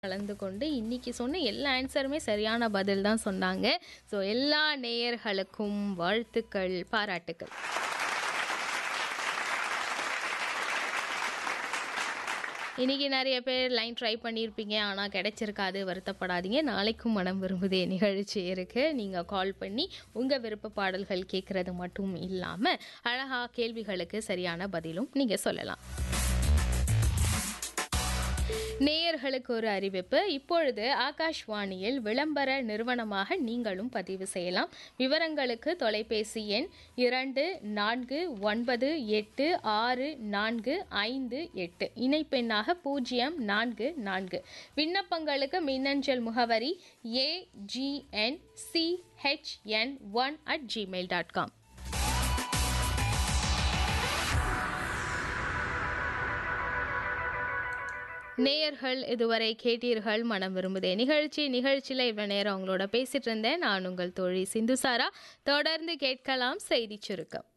கலந்து கொண்டு இன்னைக்கு சொன்ன எல்லா ஆன்சருமே சரியான பதில் தான் சொன்னாங்க ஸோ எல்லா நேயர்களுக்கும் வாழ்த்துக்கள் பாராட்டுக்கள் இன்னைக்கு நிறைய பேர் லைன் ட்ரை பண்ணியிருப்பீங்க ஆனால் கிடைச்சிருக்காது வருத்தப்படாதீங்க நாளைக்கும் மனம் விரும்புதே நிகழ்ச்சி இருக்கு நீங்கள் கால் பண்ணி உங்கள் விருப்ப பாடல்கள் கேட்குறது மட்டும் இல்லாமல் அழகா கேள்விகளுக்கு சரியான பதிலும் நீங்கள் சொல்லலாம் நேயர்களுக்கு ஒரு அறிவிப்பு இப்பொழுது ஆகாஷ்வாணியில் விளம்பர நிறுவனமாக நீங்களும் பதிவு செய்யலாம் விவரங்களுக்கு தொலைபேசி எண் இரண்டு நான்கு ஒன்பது எட்டு ஆறு நான்கு ஐந்து எட்டு இணைப்பெண்ணாக பூஜ்ஜியம் நான்கு நான்கு விண்ணப்பங்களுக்கு மின்னஞ்சல் முகவரி AGN CHN one at Gmail dot com நேயர்கள் இதுவரை கேட்டீர்கள் மனம் விரும்புதே நிகழ்ச்சி நிகழ்ச்சியில் இவ்வளோ நேரம் உங்களோட பேசிட்டு இருந்தேன் நான் உங்கள் தோழி சிந்துசாரா தொடர்ந்து கேட்கலாம் செய்தி சுருக்கம்